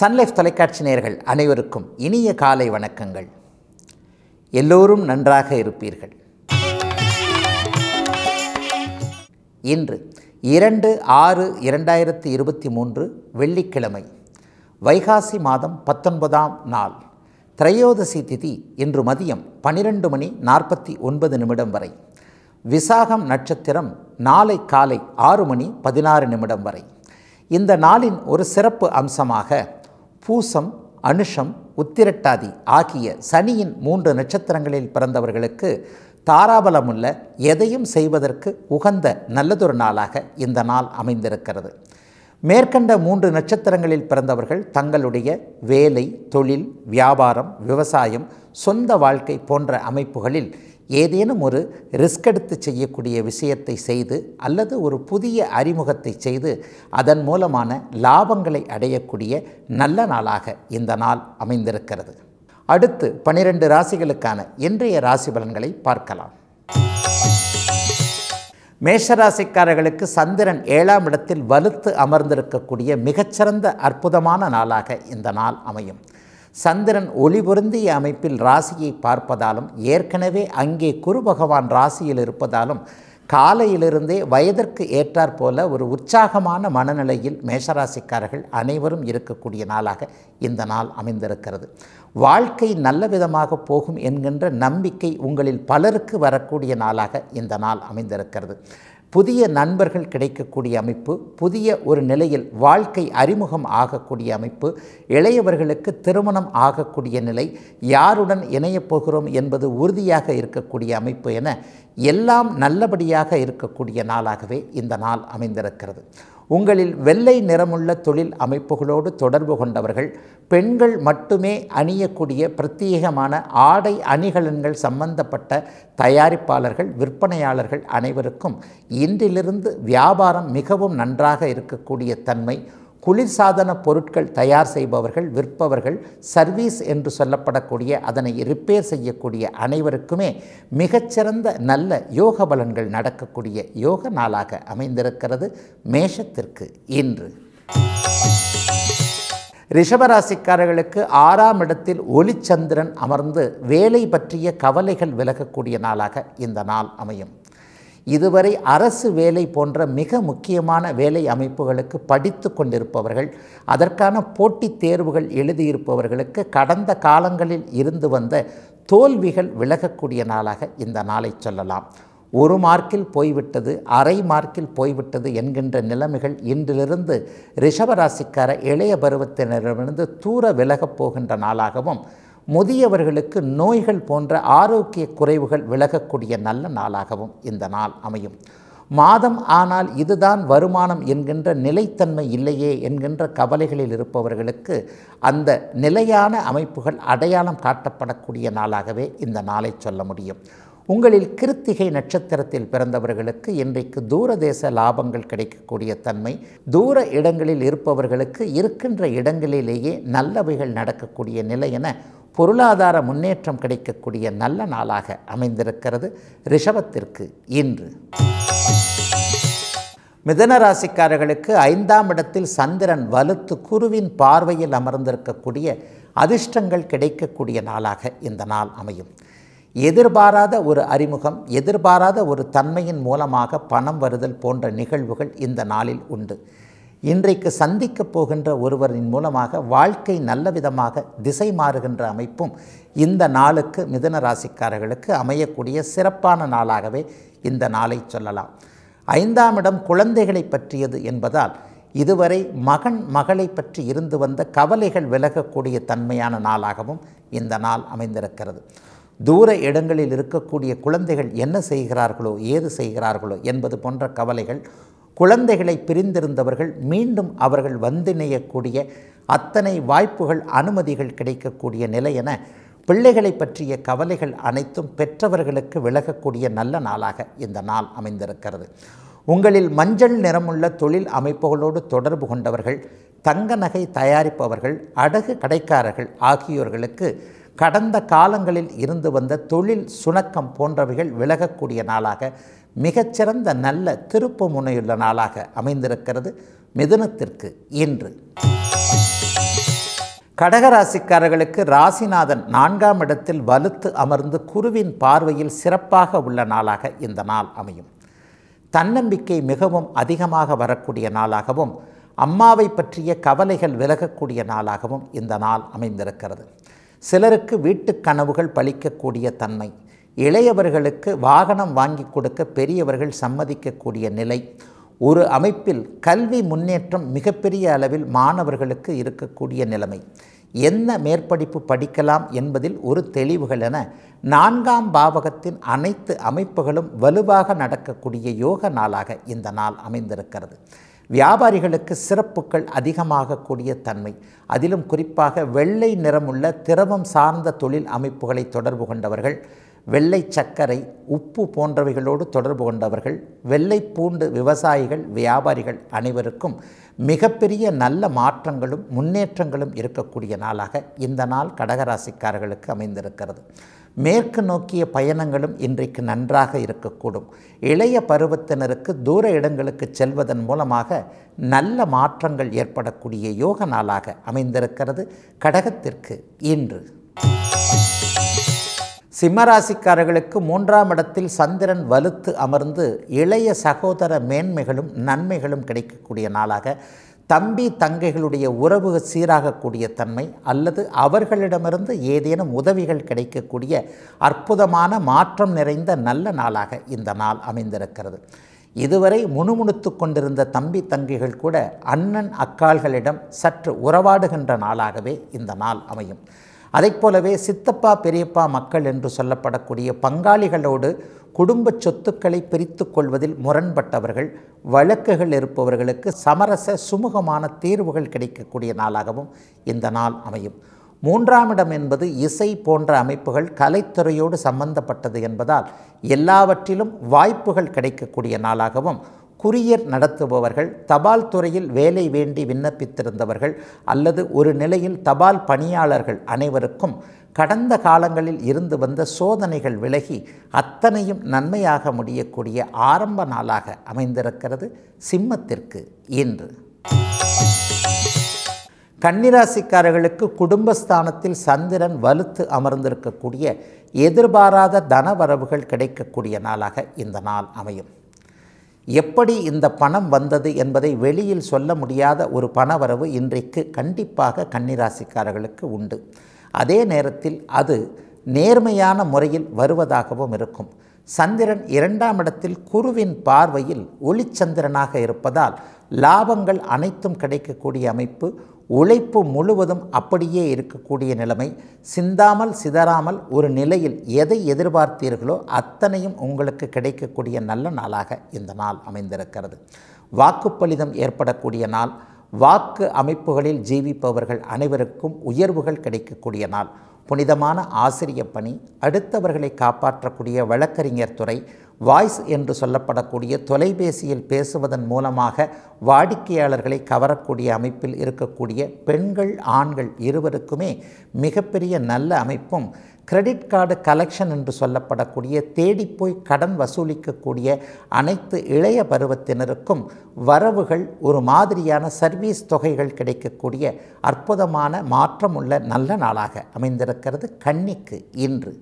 Sun Life தொலைக்காட்சி நேயர்கள் அனைவருக்கும் இனிய காலை வணக்கங்கள் எல்லோரும் நன்றாக இருப்பீர்கள் இன்று இரண்டு ஆறு இரண்டாயிரத்தி இருபத்தி மூன்று வெள்ளிக்கிழமை வைகாசி மாதம் பத்தொன்பதாம் நாள் திரையோதசி திதி இன்று மதியம் பன்னிரண்டு மணி நாற்பத்தி ஒன்பது நிமிடம் வரை விசாகம் நட்சத்திரம் நாளை காலை ஆறு மணி பதினாறு நிமிடம் வரை இந்த நாளின் ஒரு சிறப்பு அம்சமாக பூசம் அனுஷம் உத்திரட்டாதி ஆகிய சனியின் மூன்று நட்சத்திரங்களில் பிறந்தவர்களுக்கு தாராபலமுள்ள எதையும் செய்வதற்கு உகந்த நல்லதொரு நாளாக இந்த நாள் அமைந்திருக்கிறது மேற்கண்ட மூன்று நட்சத்திரங்களில் பிறந்தவர்கள் தங்களுடைய வேலை தொழில் வியாபாரம் விவசாயம் சொந்த வாழ்க்கை போன்ற அமைப்புகளில் ஏதேனும் ஒரு ரிஸ்க் எடுத்து செய்யக்கூடிய விஷயத்தை செய்து அல்லது ஒரு புதிய அறிமுகத்தை செய்து அதன் மூலமான லாபங்களை அடையக்கூடிய நல்ல நாளாக இந்த நாள் அமைந்திருக்கிறது அடுத்து பனிரெண்டு ராசிகளுக்கான இன்றைய ராசி பலன்களை பார்க்கலாம் மேஷராசிக்காரர்களுக்கு சந்திரன் ஏழாம் இடத்தில் வலுத்து அமர்ந்திருக்கக்கூடிய மிகச்சிறந்த அற்புதமான நாளாக இந்த நாள் அமையும் சந்திரன் ஒளி பொருந்திய அமைப்பில் ராசியை பார்ப்பதாலும் ஏற்கனவே அங்கே குரு பகவான் ராசியில் இருப்பதாலும் காலையிலிருந்தே வயதிற்கு ஏற்றாற் போல ஒரு உற்சாகமான மனநிலையில் மேஷராசிக்காரர்கள் அனைவரும் இருக்கக்கூடிய நாளாக இந்த நாள் அமைந்திருக்கிறது வாழ்க்கை நல்ல விதமாக போகும் என்கின்ற நம்பிக்கை உங்களில் பலருக்கு வரக்கூடிய நாளாக இந்த நாள் அமைந்திருக்கிறது புதிய நண்பர்கள் கிடைக்கக்கூடிய அமைப்பு புதிய ஒரு நிலையில் வாழ்க்கை அறிமுகம் ஆகக்கூடிய அமைப்பு இளையவர்களுக்கு திருமணம் ஆகக்கூடிய நிலை யாருடன் இணையப் போகிறோம் என்பது உறுதியாக இருக்கக்கூடிய அமைப்பு என எல்லாம் நல்லபடியாக இருக்கக்கூடிய நாளாகவே இந்த நாள் அமைந்திருக்கிறது உங்களில் வெள்ளை நிறமுள்ள தொழில் அமைப்புகளோடு தொடர்பு கொண்டவர்கள் பெண்கள் மட்டுமே அணியக்கூடிய பிரத்யேகமான ஆடை அணிகலன்கள் சம்பந்தப்பட்ட தயாரிப்பாளர்கள் விற்பனையாளர்கள் அனைவருக்கும் இன்றிலிருந்து வியாபாரம் மிகவும் நன்றாக இருக்கக்கூடிய தன்மை குளிர்சாதன பொருட்கள் தயார் செய்பவர்கள் விற்பவர்கள் சர்வீஸ் என்று சொல்லப்படக்கூடிய அதனை ரிப்பேர் செய்யக்கூடிய அனைவருக்குமே மிகச்சிறந்த நல்ல யோக பலன்கள் நடக்கக்கூடிய யோக நாளாக அமைந்திருக்கிறது மேஷத்திற்கு இன்று ரிஷபராசிக்காரர்களுக்கு ஆறாம் இடத்தில் ஒளிச்சந்திரன் அமர்ந்து வேலை பற்றிய கவலைகள் விலகக்கூடிய நாளாக இந்த நாள் அமையும் இதுவரை அரசு வேலை போன்ற மிக முக்கியமான வேலை அமைப்புகளுக்கு படித்து கொண்டிருப்பவர்கள் அதற்கான போட்டித் தேர்வுகள் எழுதியிருப்பவர்களுக்கு கடந்த காலங்களில் இருந்து வந்த தோல்விகள் விலகக்கூடிய நாளாக இந்த நாளை சொல்லலாம் ஒரு மார்க்கில் போய்விட்டது அரை மார்க்கில் போய்விட்டது என்கின்ற நிலைமைகள் இன்றிலிருந்து ரிஷபராசிக்கார இளைய பருவத்தினரிடமிருந்து தூர விலகப் போகின்ற நாளாகவும் முதியவர்களுக்கு நோய்கள் போன்ற ஆரோக்கிய குறைவுகள் விலகக்கூடிய நல்ல நாளாகவும் இந்த நாள் அமையும் மாதம் ஆனால் இதுதான் வருமானம் என்கின்ற நிலைத்தன்மை இல்லையே என்கின்ற கவலைகளில் இருப்பவர்களுக்கு அந்த நிலையான அமைப்புகள் அடையாளம் காட்டப்படக்கூடிய நாளாகவே இந்த நாளை சொல்ல முடியும் உங்களில் கிருத்திகை நட்சத்திரத்தில் பிறந்தவர்களுக்கு இன்றைக்கு தூரதேச லாபங்கள் கிடைக்கக்கூடிய தன்மை தூர இடங்களில் இருப்பவர்களுக்கு இருக்கின்ற இடங்களிலேயே நல்லவைகள் நடக்கக்கூடிய நிலை என பொருளாதார முன்னேற்றம் கிடைக்கக்கூடிய நல்ல நாளாக அமைந்திருக்கிறது ரிஷபத்திற்கு இன்று மிதன ராசிக்காரர்களுக்கு ஐந்தாம் இடத்தில் சந்திரன் வலுத்து குருவின் பார்வையில் அமர்ந்திருக்கக்கூடிய அதிர்ஷ்டங்கள் கிடைக்கக்கூடிய நாளாக இந்த நாள் அமையும் எதிர்பாராத ஒரு அறிமுகம் எதிர்பாராத ஒரு தன்மையின் மூலமாக பணம் வருதல் போன்ற நிகழ்வுகள் இந்த நாளில் உண்டு இன்றைக்கு சந்திக்கப் போகின்ற ஒருவரின் மூலமாக வாழ்க்கை நல்ல விதமாக திசை மாறுகின்ற அமைப்பும் இந்த நாளுக்கு மிதன ராசிக்காரர்களுக்கு அமையக்கூடிய சிறப்பான நாளாகவே இந்த நாளை சொல்லலாம் ஐந்தாம் இடம் குழந்தைகளை பற்றியது என்பதால் இதுவரை மகன் மகளை பற்றி இருந்து வந்த கவலைகள் விலகக்கூடிய தன்மையான நாளாகவும் இந்த நாள் அமைந்திருக்கிறது தூர இடங்களில் இருக்கக்கூடிய குழந்தைகள் என்ன செய்கிறார்களோ ஏது செய்கிறார்களோ என்பது போன்ற கவலைகள் குழந்தைகளை பிரிந்திருந்தவர்கள் மீண்டும் அவர்கள் வந்திணையக்கூடிய அத்தனை வாய்ப்புகள் அனுமதிகள் கிடைக்கக்கூடிய நிலை என பிள்ளைகளை பற்றிய கவலைகள் அனைத்தும் பெற்றவர்களுக்கு விலகக்கூடிய நல்ல நாளாக இந்த நாள் அமைந்திருக்கிறது உங்களில் மஞ்சள் நிறமுள்ள தொழில் அமைப்புகளோடு தொடர்பு கொண்டவர்கள் தங்க நகை தயாரிப்பவர்கள் அடகு கடைக்காரர்கள் ஆகியோர்களுக்கு கடந்த காலங்களில் இருந்து வந்த தொழில் சுணக்கம் போன்றவைகள் விலகக்கூடிய நாளாக மிகச்சிறந்த நல்ல திருப்பு முனையுள்ள நாளாக அமைந்திருக்கிறது மிதுனத்திற்கு இன்று கடகராசிக்காரர்களுக்கு ராசிநாதன் நான்காம் இடத்தில் வலுத்து அமர்ந்து குருவின் பார்வையில் சிறப்பாக உள்ள நாளாக இந்த நாள் அமையும் தன்னம்பிக்கை மிகவும் அதிகமாக வரக்கூடிய நாளாகவும் அம்மாவை பற்றிய கவலைகள் விலகக்கூடிய நாளாகவும் இந்த நாள் அமைந்திருக்கிறது சிலருக்கு வீட்டுக் கனவுகள் பலிக்கக்கூடிய தன்மை இளையவர்களுக்கு வாகனம் வாங்கி கொடுக்க பெரியவர்கள் சம்மதிக்கக்கூடிய நிலை ஒரு அமைப்பில் கல்வி முன்னேற்றம் மிகப்பெரிய அளவில் மாணவர்களுக்கு இருக்கக்கூடிய நிலைமை என்ன மேற்படிப்பு படிக்கலாம் என்பதில் ஒரு தெளிவுகள் என நான்காம் பாவகத்தின் அனைத்து அமைப்புகளும் வலுவாக நடக்கக்கூடிய யோக நாளாக இந்த நாள் அமைந்திருக்கிறது வியாபாரிகளுக்கு சிறப்புகள் அதிகமாகக்கூடிய தன்மை அதிலும் குறிப்பாக வெள்ளை நிறமுள்ள திரவம் சார்ந்த தொழில் அமைப்புகளை தொடர்பு கொண்டவர்கள் வெள்ளை சர்க்கரை உப்பு போன்றவைகளோடு தொடர்பு கொண்டவர்கள் வெள்ளை பூண்டு விவசாயிகள் வியாபாரிகள் அனைவருக்கும் மிகப்பெரிய நல்ல மாற்றங்களும் முன்னேற்றங்களும் இருக்கக்கூடிய நாளாக இந்த நாள் கடகராசிக்காரர்களுக்கு அமைந்திருக்கிறது மேற்கு நோக்கிய பயணங்களும் இன்றைக்கு நன்றாக இருக்கக்கூடும் இளைய பருவத்தினருக்கு தூர இடங்களுக்கு செல்வதன் மூலமாக நல்ல மாற்றங்கள் ஏற்படக்கூடிய யோக நாளாக அமைந்திருக்கிறது கடகத்திற்கு இன்று சிம்மராசிக்காரர்களுக்கு மூன்றாம் இடத்தில் சந்திரன் வலுத்து அமர்ந்து இளைய சகோதர மேன்மைகளும் நன்மைகளும் கிடைக்கக்கூடிய நாளாக தம்பி தங்கைகளுடைய உறவு சீராகக்கூடிய தன்மை அல்லது அவர்களிடமிருந்து ஏதேனும் உதவிகள் கிடைக்கக்கூடிய அற்புதமான மாற்றம் நிறைந்த நல்ல நாளாக இந்த நாள் அமைந்திருக்கிறது இதுவரை முணுமுணுத்து கொண்டிருந்த தம்பி தங்கைகள் கூட அண்ணன் அக்காள்களிடம் சற்று உறவாடுகின்ற நாளாகவே இந்த நாள் அமையும் அதைப் போலவே சித்தப்பா பெரியப்பா மக்கள் என்று சொல்லப்படக்கூடிய பங்காளிகளோடு குடும்ப சொத்துக்களை பிரித்து கொள்வதில் முரண்பட்டவர்கள் வழக்குகள் இருப்பவர்களுக்கு சமரச சுமூகமான தீர்வுகள் கிடைக்கக்கூடிய நாளாகவும் இந்த நாள் அமையும் மூன்றாம் இடம் என்பது இசை போன்ற அமைப்புகள் கலைத்துறையோடு சம்பந்தப்பட்டது என்பதால் எல்லாவற்றிலும் வாய்ப்புகள் கிடைக்கக்கூடிய நாளாகவும் குரியர் நடத்துபவர்கள் தபால் துறையில் வேலை வேண்டி விண்ணப்பித்திருந்தவர்கள் அல்லது ஒரு நிலையில் தபால் பணியாளர்கள் அனைவருக்கும் கடந்த காலங்களில் இருந்து வந்த சோதனைகள் விலகி அத்தனையும் நன்மையாக முடியக்கூடிய ஆரம்ப நாளாக அமைந்திருக்கிறது சிம்மத்திற்கு இன்று கன்னிராசிக்காரர்களுக்கு குடும்பஸ்தானத்தில் சந்திரன் வலுத்து அமர்ந்திருக்கக்கூடிய எதிர்பாராத தனவரவுகள் கிடைக்கக்கூடிய நாளாக இந்த நாள் அமையும் எப்படி இந்த பணம் வந்தது என்பதை வெளியில் சொல்ல முடியாத ஒரு பணவரவு இன்றைக்கு கண்டிப்பாக கன்னிராசிக்காரர்களுக்கு உண்டு அதே நேரத்தில் அது நேர்மையான முறையில் வருவதாகவும் இருக்கும் சந்திரன் இரண்டாம் இடத்தில் குருவின் பார்வையில் ஒளிச்சந்திரனாக இருப்பதால் லாபங்கள் அனைத்தும் கிடைக்கக்கூடிய அமைப்பு உழைப்பு முழுவதும் அப்படியே இருக்கக்கூடிய நிலைமை சிந்தாமல் சிதறாமல் ஒரு நிலையில் எதை எதிர்பார்த்தீர்களோ அத்தனையும் உங்களுக்கு கிடைக்கக்கூடிய நல்ல நாளாக இந்த நாள் அமைந்திருக்கிறது வாக்குப்பளிதம் ஏற்படக்கூடிய நாள் வாக்கு அமைப்புகளில் ஜீவிப்பவர்கள் அனைவருக்கும் உயர்வுகள் கிடைக்கக்கூடிய நாள் புனிதமான ஆசிரிய பணி அடுத்தவர்களை காப்பாற்றக்கூடிய வழக்கறிஞர் துறை வாய்ஸ் என்று சொல்லப்படக்கூடிய தொலைபேசியில் பேசுவதன் மூலமாக வாடிக்கையாளர்களை கவரக்கூடிய அமைப்பில் இருக்கக்கூடிய பெண்கள் ஆண்கள் இருவருக்குமே மிகப்பெரிய நல்ல அமைப்பும் கிரெடிட் கார்டு கலெக்ஷன் என்று சொல்லப்படக்கூடிய தேடிப்போய் கடன் வசூலிக்கக்கூடிய அனைத்து இளைய பருவத்தினருக்கும் வரவுகள் ஒரு மாதிரியான சர்வீஸ் தொகைகள் கிடைக்கக்கூடிய அற்புதமான மாற்றமுள்ள நல்ல நாளாக அமைந்திருக்கிறது கன்னிக்கு இன்று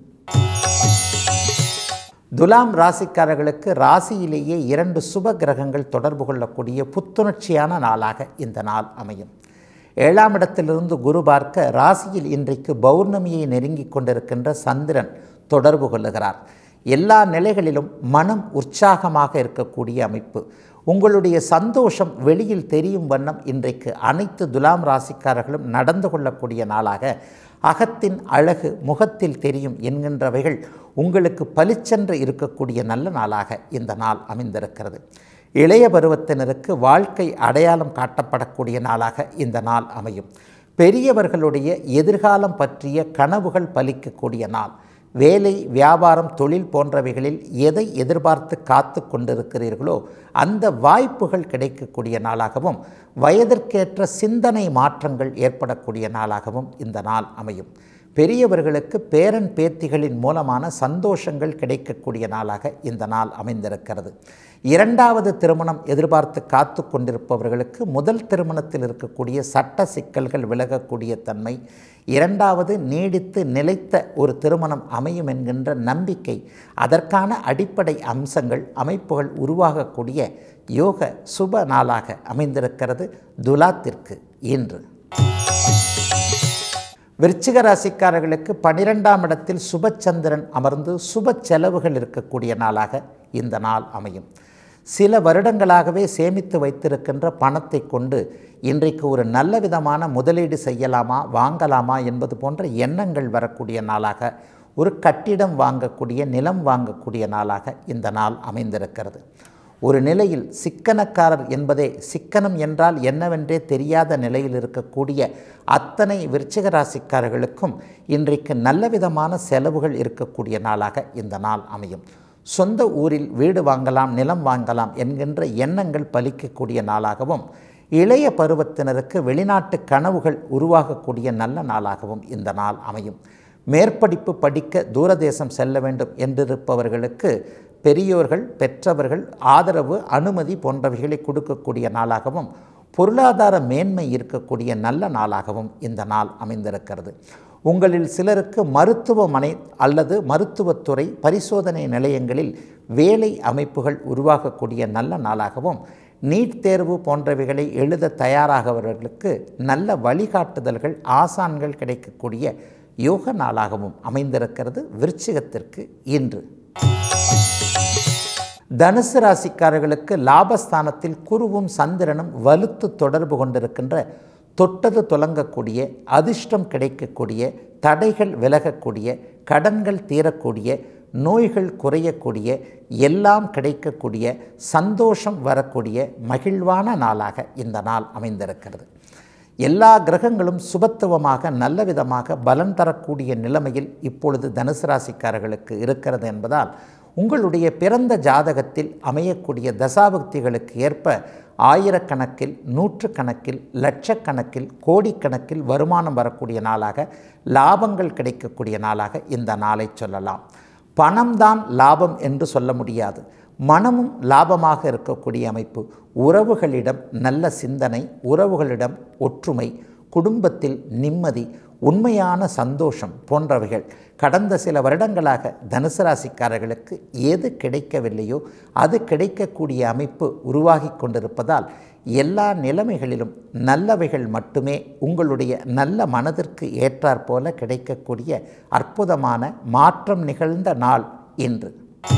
துலாம் ராசிக்காரர்களுக்கு ராசியிலேயே இரண்டு சுப கிரகங்கள் தொடர்பு கொள்ளக்கூடிய புத்துணர்ச்சியான நாளாக இந்த நாள் அமையும் ஏழாம் இடத்திலிருந்து குரு பார்க்க ராசியில் இன்றைக்கு பௌர்ணமியை நெருங்கி கொண்டிருக்கின்ற சந்திரன் தொடர்பு கொள்ளுகிறார் எல்லா நிலைகளிலும் மனம் உற்சாகமாக இருக்கக்கூடிய அமைப்பு உங்களுடைய சந்தோஷம் வெளியில் தெரியும் வண்ணம் இன்றைக்கு அனைத்து துலாம் ராசிக்காரர்களும் நடந்து கொள்ளக்கூடிய நாளாக அகத்தின் அழகு முகத்தில் தெரியும் என்கின்றவைகள் உங்களுக்கு பளிச்சென்று இருக்கக்கூடிய நல்ல நாளாக இந்த நாள் அமைந்திருக்கிறது இளைய பருவத்தினருக்கு வாழ்க்கை அடையாளம் காட்டப்படக்கூடிய நாளாக இந்த நாள் அமையும் பெரியவர்களுடைய எதிர்காலம் பற்றிய கனவுகள் பலிக்கக்கூடிய நாள் வேலை வியாபாரம் தொழில் போன்றவைகளில் எதை எதிர்பார்த்து காத்து கொண்டிருக்கிறீர்களோ அந்த வாய்ப்புகள் கிடைக்கக்கூடிய நாளாகவும் வயதிற்கேற்ற சிந்தனை மாற்றங்கள் ஏற்படக்கூடிய நாளாகவும் இந்த நாள் அமையும் பெரியவர்களுக்கு பேரன் பேத்திகளின் மூலமான சந்தோஷங்கள் கிடைக்கக்கூடிய நாளாக இந்த நாள் அமைந்திருக்கிறது இரண்டாவது திருமணம் எதிர்பார்த்து காத்து கொண்டிருப்பவர்களுக்கு முதல் திருமணத்தில் இருக்கக்கூடிய சட்ட சிக்கல்கள் விலகக்கூடிய தன்மை இரண்டாவது நீடித்து நிலைத்த ஒரு திருமணம் அமையும் என்கின்ற நம்பிக்கை அதற்கான அடிப்படை அம்சங்கள் அமைப்புகள் உருவாகக்கூடிய யோக சுப நாளாக அமைந்திருக்கிறது துலாத்திற்கு இன்று விருச்சிக ராசிக்காரர்களுக்கு பனிரெண்டாம் இடத்தில் சுபச்சந்திரன் அமர்ந்து சுப செலவுகள் இருக்கக்கூடிய நாளாக இந்த நாள் அமையும் சில வருடங்களாகவே சேமித்து வைத்திருக்கின்ற பணத்தை கொண்டு இன்றைக்கு ஒரு நல்ல விதமான முதலீடு செய்யலாமா வாங்கலாமா என்பது போன்ற எண்ணங்கள் வரக்கூடிய நாளாக ஒரு கட்டிடம் வாங்கக்கூடிய நிலம் வாங்கக்கூடிய நாளாக இந்த நாள் அமைந்திருக்கிறது ஒரு நிலையில் சிக்கனக்காரர் என்பதே சிக்கனம் என்றால் என்னவென்றே தெரியாத நிலையில் இருக்கக்கூடிய அத்தனை விருச்சிக ராசிக்காரர்களுக்கும் இன்றைக்கு நல்ல விதமான செலவுகள் இருக்கக்கூடிய நாளாக இந்த நாள் அமையும் சொந்த ஊரில் வீடு வாங்கலாம் நிலம் வாங்கலாம் என்கின்ற எண்ணங்கள் பலிக்கக்கூடிய நாளாகவும் இளைய பருவத்தினருக்கு வெளிநாட்டு கனவுகள் உருவாகக்கூடிய நல்ல நாளாகவும் இந்த நாள் அமையும் மேற்படிப்பு படிக்க தூரதேசம் செல்ல வேண்டும் என்றிருப்பவர்களுக்கு பெரியோர்கள் பெற்றவர்கள் ஆதரவு அனுமதி போன்றவைகளை கொடுக்கக்கூடிய நாளாகவும் பொருளாதார மேன்மை இருக்கக்கூடிய நல்ல நாளாகவும் இந்த நாள் அமைந்திருக்கிறது உங்களில் சிலருக்கு மருத்துவமனை அல்லது மருத்துவத்துறை பரிசோதனை நிலையங்களில் வேலை அமைப்புகள் உருவாகக்கூடிய நல்ல நாளாகவும் நீட் தேர்வு போன்றவைகளை எழுத தயாராகவர்களுக்கு நல்ல வழிகாட்டுதல்கள் ஆசான்கள் கிடைக்கக்கூடிய யோக நாளாகவும் அமைந்திருக்கிறது விருச்சிகத்திற்கு இன்று தனுசு ராசிக்காரர்களுக்கு லாபஸ்தானத்தில் குருவும் சந்திரனும் வலுத்து தொடர்பு கொண்டிருக்கின்ற தொட்டது துலங்கக்கூடிய அதிர்ஷ்டம் கிடைக்கக்கூடிய தடைகள் விலகக்கூடிய கடன்கள் தீரக்கூடிய நோய்கள் குறையக்கூடிய எல்லாம் கிடைக்கக்கூடிய சந்தோஷம் வரக்கூடிய மகிழ்வான நாளாக இந்த நாள் அமைந்திருக்கிறது எல்லா கிரகங்களும் சுபத்துவமாக நல்ல விதமாக பலன் தரக்கூடிய நிலைமையில் இப்பொழுது தனுசு ராசிக்காரர்களுக்கு இருக்கிறது என்பதால் உங்களுடைய பிறந்த ஜாதகத்தில் அமையக்கூடிய தசாபக்திகளுக்கு ஏற்ப ஆயிரக்கணக்கில் நூற்றுக்கணக்கில் லட்சக்கணக்கில் கோடிக்கணக்கில் வருமானம் வரக்கூடிய நாளாக லாபங்கள் கிடைக்கக்கூடிய நாளாக இந்த நாளை சொல்லலாம் பணம்தான் லாபம் என்று சொல்ல முடியாது மனமும் லாபமாக இருக்கக்கூடிய அமைப்பு உறவுகளிடம் நல்ல சிந்தனை உறவுகளிடம் ஒற்றுமை குடும்பத்தில் நிம்மதி உண்மையான சந்தோஷம் போன்றவைகள் கடந்த சில வருடங்களாக தனுசு ராசிக்காரர்களுக்கு எது கிடைக்கவில்லையோ அது கிடைக்கக்கூடிய அமைப்பு உருவாகி கொண்டிருப்பதால் எல்லா நிலைமைகளிலும் நல்லவைகள் மட்டுமே உங்களுடைய நல்ல மனதிற்கு ஏற்றாற்போல கிடைக்கக்கூடிய அற்புதமான மாற்றம் நிகழ்ந்த நாள் இன்று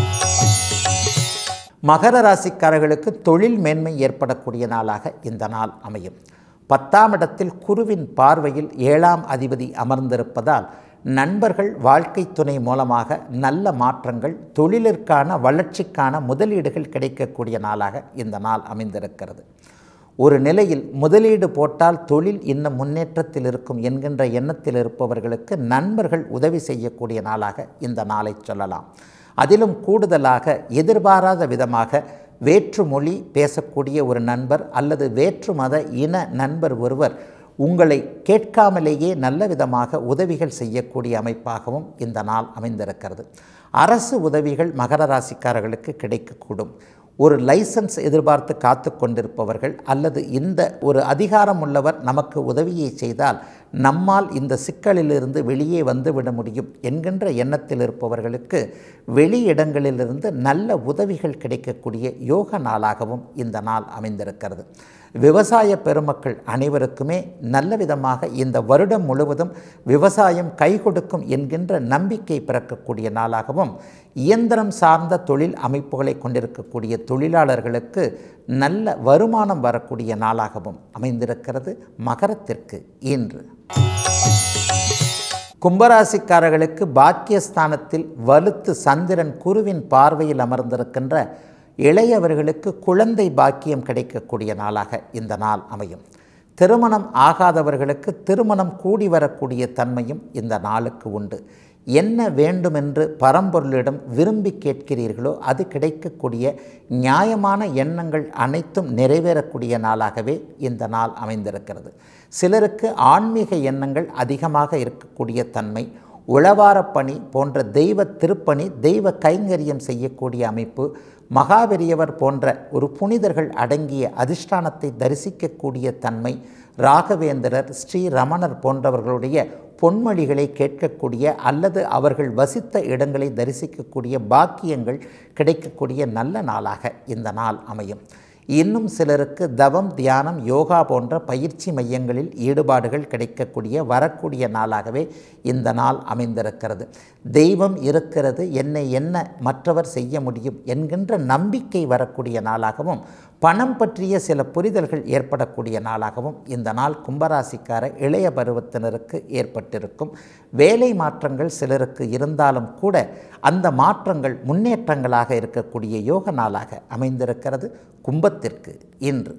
மகர ராசிக்காரர்களுக்கு தொழில் மேன்மை ஏற்படக்கூடிய நாளாக இந்த நாள் அமையும் பத்தாம் இடத்தில் குருவின் பார்வையில் ஏழாம் அதிபதி அமர்ந்திருப்பதால் நண்பர்கள் வாழ்க்கை துணை மூலமாக நல்ல மாற்றங்கள் தொழிலிற்கான வளர்ச்சிக்கான முதலீடுகள் கிடைக்கக்கூடிய நாளாக இந்த நாள் அமைந்திருக்கிறது ஒரு நிலையில் முதலீடு போட்டால் தொழில் இன்னும் முன்னேற்றத்தில் இருக்கும் என்கின்ற எண்ணத்தில் இருப்பவர்களுக்கு நண்பர்கள் உதவி செய்யக்கூடிய நாளாக இந்த நாளை சொல்லலாம் அதிலும் கூடுதலாக எதிர்பாராத விதமாக வேற்று மொழி பேசக்கூடிய ஒரு நண்பர் அல்லது வேற்று மத இன நண்பர் ஒருவர் உங்களை கேட்காமலேயே நல்ல விதமாக உதவிகள் செய்யக்கூடிய அமைப்பாகவும் இந்த நாள் அமைந்திருக்கிறது அரசு உதவிகள் மகர ராசிக்காரர்களுக்கு கிடைக்கக்கூடும் ஒரு லைசன்ஸ் எதிர்பார்த்து காத்து கொண்டிருப்பவர்கள் அல்லது இந்த ஒரு அதிகாரம் உள்ளவர் நமக்கு உதவியை செய்தால் நம்மால் இந்த சிக்கலிலிருந்து வெளியே வந்துவிட முடியும் என்கின்ற எண்ணத்தில் இருப்பவர்களுக்கு வெளி இடங்களிலிருந்து நல்ல உதவிகள் கிடைக்கக்கூடிய யோக நாளாகவும் இந்த நாள் அமைந்திருக்கிறது விவசாய பெருமக்கள் அனைவருக்குமே நல்ல விதமாக இந்த வருடம் முழுவதும் விவசாயம் கை கொடுக்கும் என்கின்ற நம்பிக்கை பிறக்கக்கூடிய நாளாகவும் இயந்திரம் சார்ந்த தொழில் அமைப்புகளை கொண்டிருக்கக்கூடிய தொழிலாளர்களுக்கு நல்ல வருமானம் வரக்கூடிய நாளாகவும் அமைந்திருக்கிறது மகரத்திற்கு இன்று கும்பராசிக்காரர்களுக்கு பாக்கியஸ்தானத்தில் வலுத்து சந்திரன் குருவின் பார்வையில் அமர்ந்திருக்கின்ற இளையவர்களுக்கு குழந்தை பாக்கியம் கிடைக்கக்கூடிய நாளாக இந்த நாள் அமையும் திருமணம் ஆகாதவர்களுக்கு திருமணம் கூடி வரக்கூடிய தன்மையும் இந்த நாளுக்கு உண்டு என்ன வேண்டுமென்று பரம்பொருளிடம் விரும்பி கேட்கிறீர்களோ அது கிடைக்கக்கூடிய நியாயமான எண்ணங்கள் அனைத்தும் நிறைவேறக்கூடிய நாளாகவே இந்த நாள் அமைந்திருக்கிறது சிலருக்கு ஆன்மீக எண்ணங்கள் அதிகமாக இருக்கக்கூடிய தன்மை உழவாரப் பணி போன்ற தெய்வ திருப்பணி தெய்வ கைங்கரியம் செய்யக்கூடிய அமைப்பு மகாபெரியவர் போன்ற ஒரு புனிதர்கள் அடங்கிய அதிஷ்டானத்தை தரிசிக்கக்கூடிய தன்மை ராகவேந்திரர் ஸ்ரீ ரமணர் போன்றவர்களுடைய பொன்மொழிகளை கேட்கக்கூடிய அல்லது அவர்கள் வசித்த இடங்களை தரிசிக்கக்கூடிய பாக்கியங்கள் கிடைக்கக்கூடிய நல்ல நாளாக இந்த நாள் அமையும் இன்னும் சிலருக்கு தவம் தியானம் யோகா போன்ற பயிற்சி மையங்களில் ஈடுபாடுகள் கிடைக்கக்கூடிய வரக்கூடிய நாளாகவே இந்த நாள் அமைந்திருக்கிறது தெய்வம் இருக்கிறது என்னை என்ன மற்றவர் செய்ய முடியும் என்கின்ற நம்பிக்கை வரக்கூடிய நாளாகவும் பணம் பற்றிய சில புரிதல்கள் ஏற்படக்கூடிய நாளாகவும் இந்த நாள் கும்பராசிக்கார இளைய பருவத்தினருக்கு ஏற்பட்டிருக்கும் வேலை மாற்றங்கள் சிலருக்கு இருந்தாலும் கூட அந்த மாற்றங்கள் முன்னேற்றங்களாக இருக்கக்கூடிய யோக நாளாக அமைந்திருக்கிறது கும்பத்திற்கு இன்று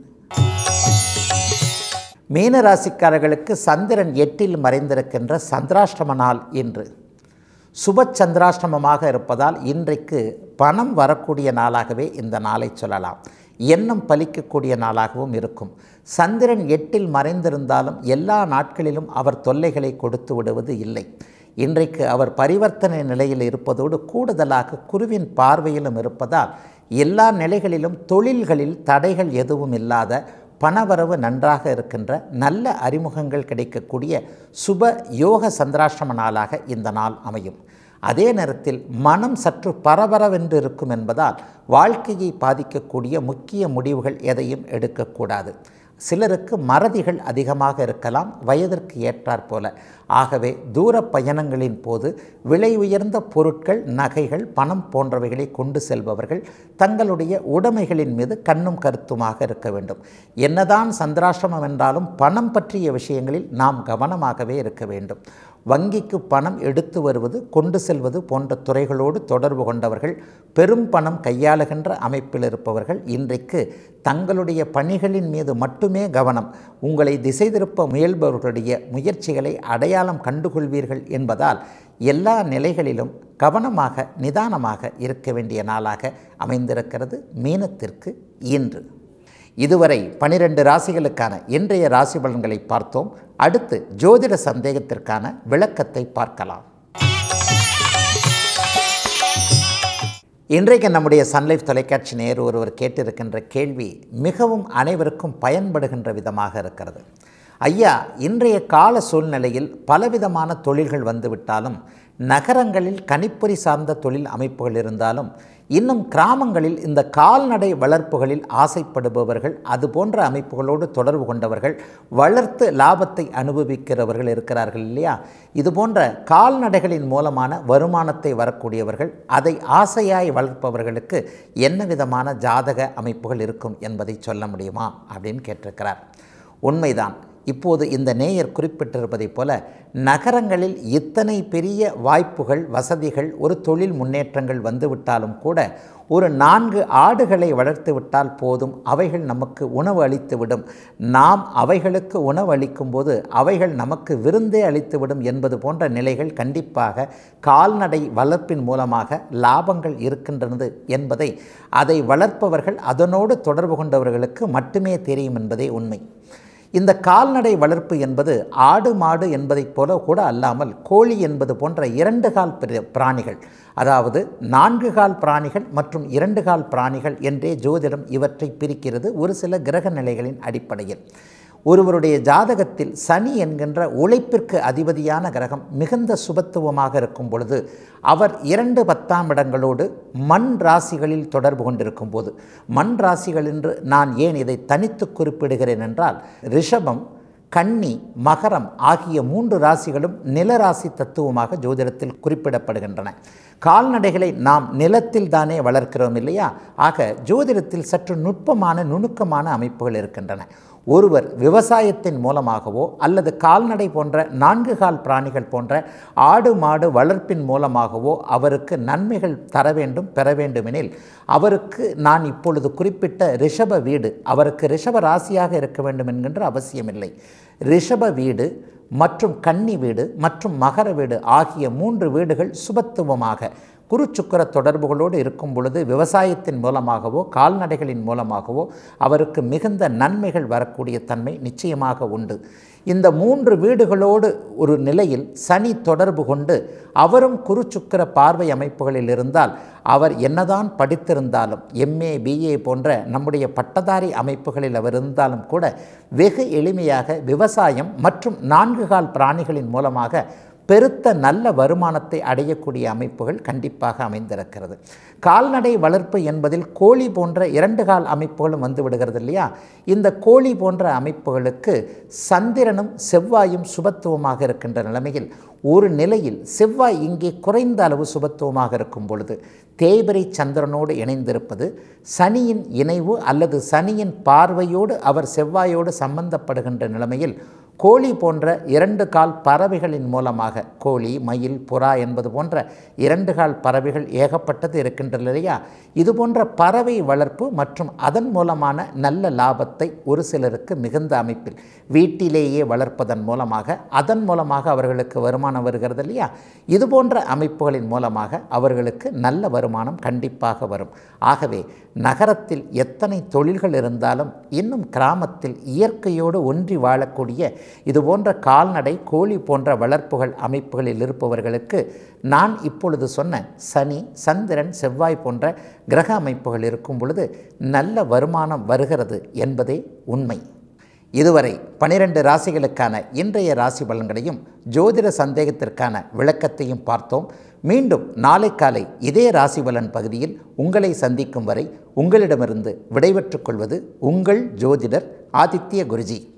மீனராசிக்காரர்களுக்கு சந்திரன் எட்டில் மறைந்திருக்கின்ற சந்திராஷ்டம நாள் இன்று சுப சந்திராஷ்டமமாக இருப்பதால் இன்றைக்கு பணம் வரக்கூடிய நாளாகவே இந்த நாளை சொல்லலாம் எண்ணம் பலிக்கக்கூடிய நாளாகவும் இருக்கும் சந்திரன் எட்டில் மறைந்திருந்தாலும் எல்லா நாட்களிலும் அவர் தொல்லைகளை கொடுத்து விடுவது இல்லை இன்றைக்கு அவர் பரிவர்த்தனை நிலையில் இருப்பதோடு கூடுதலாக குருவின் பார்வையிலும் இருப்பதால் எல்லா நிலைகளிலும் தொழில்களில் தடைகள் எதுவும் இல்லாத பணவரவு நன்றாக இருக்கின்ற நல்ல அறிமுகங்கள் கிடைக்கக்கூடிய சுப யோக சந்திராஷ்டம நாளாக இந்த நாள் அமையும் அதே நேரத்தில் மனம் சற்று பரபரவென்று இருக்கும் என்பதால் வாழ்க்கையை பாதிக்கக்கூடிய முக்கிய முடிவுகள் எதையும் எடுக்கக்கூடாது சிலருக்கு மறதிகள் அதிகமாக இருக்கலாம் வயதிற்கு ஏற்றாற் போல ஆகவே தூர பயணங்களின் போது விலை உயர்ந்த பொருட்கள் நகைகள் பணம் போன்றவைகளை கொண்டு செல்பவர்கள் தங்களுடைய உடைமைகளின் மீது கண்ணும் கருத்துமாக இருக்க வேண்டும் என்னதான் சந்திராசிரமம் என்றாலும் பணம் பற்றிய விஷயங்களில் நாம் கவனமாகவே இருக்க வேண்டும் வங்கிக்கு பணம் எடுத்து வருவது கொண்டு செல்வது போன்ற துறைகளோடு தொடர்பு கொண்டவர்கள் பெரும் பணம் கையாளுகின்ற அமைப்பில் இருப்பவர்கள் இன்றைக்கு தங்களுடைய பணிகளின் மீது மட்டுமே கவனம் உங்களை திசை திருப்ப முயல்பவர்களுடைய முயற்சிகளை அடையாளம் கண்டுகொள்வீர்கள் என்பதால் எல்லா நிலைகளிலும் கவனமாக நிதானமாக இருக்க வேண்டிய நாளாக அமைந்திருக்கிறது மீனத்திற்கு இன்று இதுவரை பனிரெண்டு ராசிகளுக்கான இன்றைய ராசி பலன்களை பார்த்தோம் அடுத்து ஜோதிட சந்தேகத்திற்கான விளக்கத்தை பார்க்கலாம் இன்றைக்கு நம்முடைய சன்லைஃப் தொலைக்காட்சி நேர் ஒருவர் கேட்டிருக்கின்ற கேள்வி மிகவும் அனைவருக்கும் பயன்படுகின்ற விதமாக இருக்கிறது ஐயா இன்றைய கால சூழ்நிலையில் பலவிதமான தொழில்கள் வந்துவிட்டாலும் நகரங்களில் கணிப்பொறி சார்ந்த தொழில் அமைப்புகள் இருந்தாலும் இன்னும் கிராமங்களில் இந்த கால்நடை வளர்ப்புகளில் ஆசைப்படுபவர்கள் அது போன்ற அமைப்புகளோடு தொடர்பு கொண்டவர்கள் வளர்த்து லாபத்தை அனுபவிக்கிறவர்கள் இருக்கிறார்கள் இல்லையா இது போன்ற கால்நடைகளின் மூலமான வருமானத்தை வரக்கூடியவர்கள் அதை ஆசையாய் வளர்ப்பவர்களுக்கு என்ன விதமான ஜாதக அமைப்புகள் இருக்கும் என்பதை சொல்ல முடியுமா அப்படின்னு கேட்டிருக்கிறார் உண்மைதான் இப்போது இந்த நேயர் குறிப்பிட்டிருப்பதைப் போல நகரங்களில் இத்தனை பெரிய வாய்ப்புகள் வசதிகள் ஒரு தொழில் முன்னேற்றங்கள் வந்துவிட்டாலும் கூட ஒரு நான்கு ஆடுகளை வளர்த்து விட்டால் போதும் அவைகள் நமக்கு உணவு அளித்துவிடும் நாம் அவைகளுக்கு உணவு அளிக்கும்போது அவைகள் நமக்கு விருந்தே அளித்துவிடும் என்பது போன்ற நிலைகள் கண்டிப்பாக கால்நடை வளர்ப்பின் மூலமாக லாபங்கள் இருக்கின்றது என்பதை அதை வளர்ப்பவர்கள் அதனோடு தொடர்பு கொண்டவர்களுக்கு மட்டுமே தெரியும் என்பதே உண்மை இந்த கால்நடை வளர்ப்பு என்பது ஆடு மாடு என்பதைப் போல கூட அல்லாமல் கோழி என்பது போன்ற இரண்டு கால் பிராணிகள் அதாவது நான்கு கால் பிராணிகள் மற்றும் இரண்டு கால் பிராணிகள் என்றே ஜோதிடம் இவற்றை பிரிக்கிறது ஒரு சில கிரக நிலைகளின் அடிப்படையில் ஒருவருடைய ஜாதகத்தில் சனி என்கின்ற உழைப்பிற்கு அதிபதியான கிரகம் மிகுந்த சுபத்துவமாக இருக்கும் பொழுது அவர் இரண்டு பத்தாம் இடங்களோடு மண் ராசிகளில் தொடர்பு கொண்டிருக்கும் போது மண் ராசிகள் என்று நான் ஏன் இதை தனித்து குறிப்பிடுகிறேன் என்றால் ரிஷபம் கன்னி மகரம் ஆகிய மூன்று ராசிகளும் நிலராசி தத்துவமாக ஜோதிடத்தில் குறிப்பிடப்படுகின்றன கால்நடைகளை நாம் நிலத்தில் தானே வளர்க்கிறோம் இல்லையா ஆக ஜோதிடத்தில் சற்று நுட்பமான நுணுக்கமான அமைப்புகள் இருக்கின்றன ஒருவர் விவசாயத்தின் மூலமாகவோ அல்லது கால்நடை போன்ற நான்கு கால் பிராணிகள் போன்ற ஆடு மாடு வளர்ப்பின் மூலமாகவோ அவருக்கு நன்மைகள் தர வேண்டும் பெற வேண்டுமெனில் அவருக்கு நான் இப்பொழுது குறிப்பிட்ட ரிஷப வீடு அவருக்கு ரிஷப ராசியாக இருக்க வேண்டும் என்கின்ற அவசியமில்லை ரிஷப வீடு மற்றும் கன்னி வீடு மற்றும் மகர வீடு ஆகிய மூன்று வீடுகள் சுபத்துவமாக குருச்சுக்கர தொடர்புகளோடு இருக்கும் பொழுது விவசாயத்தின் மூலமாகவோ கால்நடைகளின் மூலமாகவோ அவருக்கு மிகுந்த நன்மைகள் வரக்கூடிய தன்மை நிச்சயமாக உண்டு இந்த மூன்று வீடுகளோடு ஒரு நிலையில் சனி தொடர்பு கொண்டு அவரும் குருச்சுக்கர பார்வை அமைப்புகளில் இருந்தால் அவர் என்னதான் படித்திருந்தாலும் எம்ஏ பிஏ போன்ற நம்முடைய பட்டதாரி அமைப்புகளில் அவர் இருந்தாலும் கூட வெகு எளிமையாக விவசாயம் மற்றும் நான்கு கால் பிராணிகளின் மூலமாக பெருத்த நல்ல வருமானத்தை அடையக்கூடிய அமைப்புகள் கண்டிப்பாக அமைந்திருக்கிறது கால்நடை வளர்ப்பு என்பதில் கோழி போன்ற இரண்டு கால் அமைப்புகளும் வந்து விடுகிறது இல்லையா இந்த கோழி போன்ற அமைப்புகளுக்கு சந்திரனும் செவ்வாயும் சுபத்துவமாக இருக்கின்ற நிலைமையில் ஒரு நிலையில் செவ்வாய் இங்கே குறைந்த அளவு சுபத்துவமாக இருக்கும் பொழுது தேய்பிரை சந்திரனோடு இணைந்திருப்பது சனியின் இணைவு அல்லது சனியின் பார்வையோடு அவர் செவ்வாயோடு சம்பந்தப்படுகின்ற நிலைமையில் கோழி போன்ற இரண்டு கால் பறவைகளின் மூலமாக கோழி மயில் புறா என்பது போன்ற இரண்டு கால் பறவைகள் ஏகப்பட்டது இருக்கின்றன இல்லையா இது போன்ற பறவை வளர்ப்பு மற்றும் அதன் மூலமான நல்ல லாபத்தை ஒரு சிலருக்கு மிகுந்த அமைப்பில் வீட்டிலேயே வளர்ப்பதன் மூலமாக அதன் மூலமாக அவர்களுக்கு வருமானம் வருகிறது இல்லையா இது போன்ற அமைப்புகளின் மூலமாக அவர்களுக்கு நல்ல வருமானம் கண்டிப்பாக வரும் ஆகவே நகரத்தில் எத்தனை தொழில்கள் இருந்தாலும் இன்னும் கிராமத்தில் இயற்கையோடு ஒன்றி வாழக்கூடிய இது போன்ற கால்நடை கோழி போன்ற வளர்ப்புகள் அமைப்புகளில் இருப்பவர்களுக்கு நான் இப்பொழுது சொன்ன சனி சந்திரன் செவ்வாய் போன்ற கிரக அமைப்புகள் இருக்கும் பொழுது நல்ல வருமானம் வருகிறது என்பதே உண்மை இதுவரை பனிரெண்டு ராசிகளுக்கான இன்றைய ராசி பலன்களையும் ஜோதிட சந்தேகத்திற்கான விளக்கத்தையும் பார்த்தோம் மீண்டும் நாளை காலை இதே ராசி பலன் பகுதியில் உங்களை சந்திக்கும் வரை உங்களிடமிருந்து விடைபெற்றுக் கொள்வது உங்கள் ஜோதிடர் ஆதித்ய குருஜி